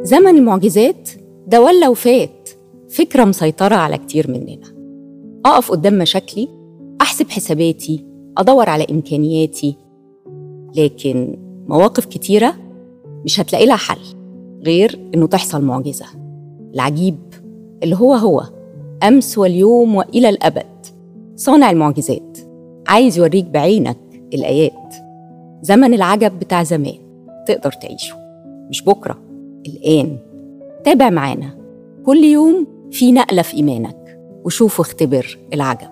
زمن المعجزات ده ولا وفات فكرة مسيطرة على كتير مننا أقف قدام مشاكلي أحسب حساباتي أدور على إمكانياتي لكن مواقف كتيرة مش هتلاقي لها حل غير إنه تحصل معجزة العجيب اللي هو هو أمس واليوم وإلى الأبد صانع المعجزات عايز يوريك بعينك الآيات زمن العجب بتاع زمان تقدر تعيشه مش بكرة الآن تابع معانا كل يوم في نقلة في إيمانك وشوف واختبر العجب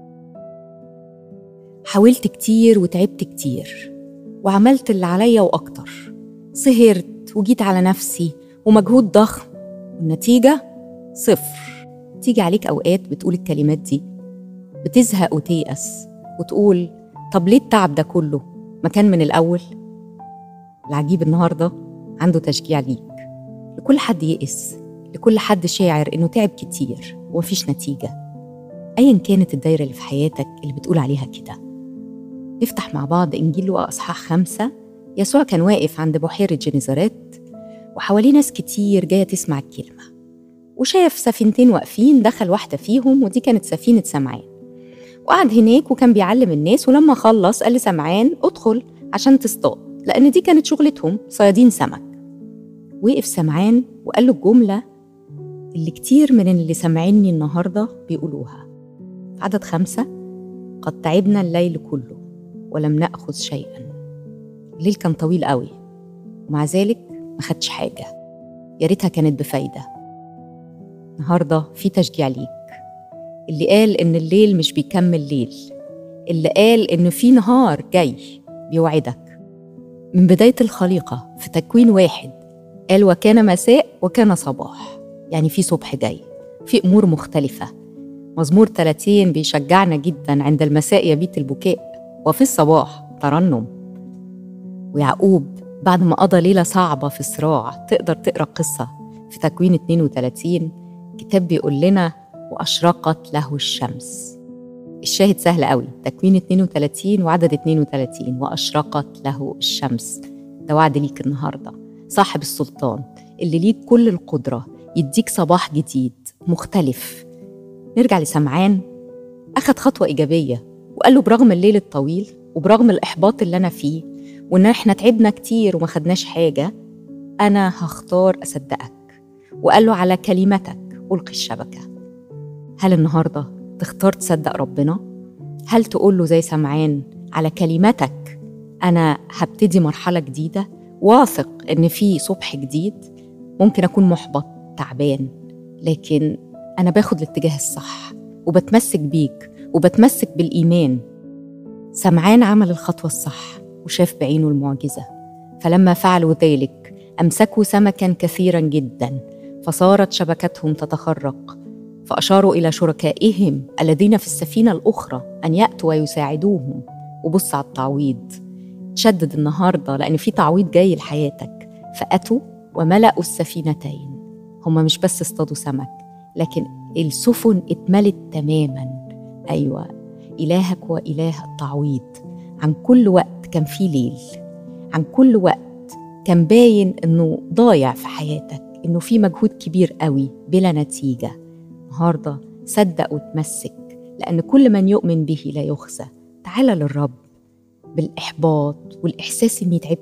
حاولت كتير وتعبت كتير وعملت اللي عليا وأكتر سهرت وجيت على نفسي ومجهود ضخم والنتيجة صفر تيجي عليك أوقات بتقول الكلمات دي بتزهق وتيأس وتقول طب ليه التعب ده كله ما كان من الأول العجيب النهاردة عنده تشجيع ليك لكل حد يئس لكل حد شاعر إنه تعب كتير ومفيش نتيجة أيا كانت الدايرة اللي في حياتك اللي بتقول عليها كده نفتح مع بعض إنجيل لوقا أصحاح خمسة يسوع كان واقف عند بحيرة جنيزارات وحواليه ناس كتير جاية تسمع الكلمة وشاف سفينتين واقفين دخل واحدة فيهم ودي كانت سفينة سمعان وقعد هناك وكان بيعلم الناس ولما خلص قال لسمعان ادخل عشان تصطاد لأن دي كانت شغلتهم صيادين سمك وقف سمعان وقال له الجملة اللي كتير من اللي سامعيني النهاردة بيقولوها في عدد خمسة قد تعبنا الليل كله ولم نأخذ شيئا الليل كان طويل قوي ومع ذلك ما خدش حاجة يا ريتها كانت بفايدة النهاردة في تشجيع ليك اللي قال إن الليل مش بيكمل ليل اللي قال إن في نهار جاي بيوعدك من بداية الخليقة في تكوين واحد قال وكان مساء وكان صباح يعني في صبح جاي في أمور مختلفة مزمور 30 بيشجعنا جدا عند المساء يبيت البكاء وفي الصباح ترنم ويعقوب بعد ما قضى ليلة صعبة في صراع تقدر تقرأ قصة في تكوين 32 كتاب بيقول لنا وأشرقت له الشمس الشاهد سهل قوي تكوين 32 وعدد 32 وأشرقت له الشمس ده وعد ليك النهاردة صاحب السلطان اللي ليك كل القدرة يديك صباح جديد مختلف نرجع لسمعان أخد خطوة إيجابية وقال له برغم الليل الطويل وبرغم الإحباط اللي أنا فيه وإن إحنا تعبنا كتير وما خدناش حاجة أنا هختار أصدقك وقال له على كلمتك ألقي الشبكة هل النهاردة تختار تصدق ربنا؟ هل تقول له زي سمعان على كلمتك أنا هبتدي مرحلة جديدة واثق إن في صبح جديد ممكن أكون محبط تعبان لكن أنا باخد الاتجاه الصح وبتمسك بيك وبتمسك بالإيمان سمعان عمل الخطوة الصح وشاف بعينه المعجزة فلما فعلوا ذلك أمسكوا سمكا كثيرا جدا فصارت شبكتهم تتخرق فأشاروا إلى شركائهم الذين في السفينة الأخرى أن يأتوا ويساعدوهم وبص على التعويض تشدد النهاردة لأن في تعويض جاي لحياتك فأتوا وملأوا السفينتين هما مش بس اصطادوا سمك لكن السفن اتملت تماما أيوة إلهك هو إله التعويض عن كل وقت كان فيه ليل عن كل وقت كان باين إنه ضايع في حياتك إنه في مجهود كبير قوي بلا نتيجة النهاردة صدق وتمسك لأن كل من يؤمن به لا يخزى تعال للرب بالإحباط والإحساس إني تعبت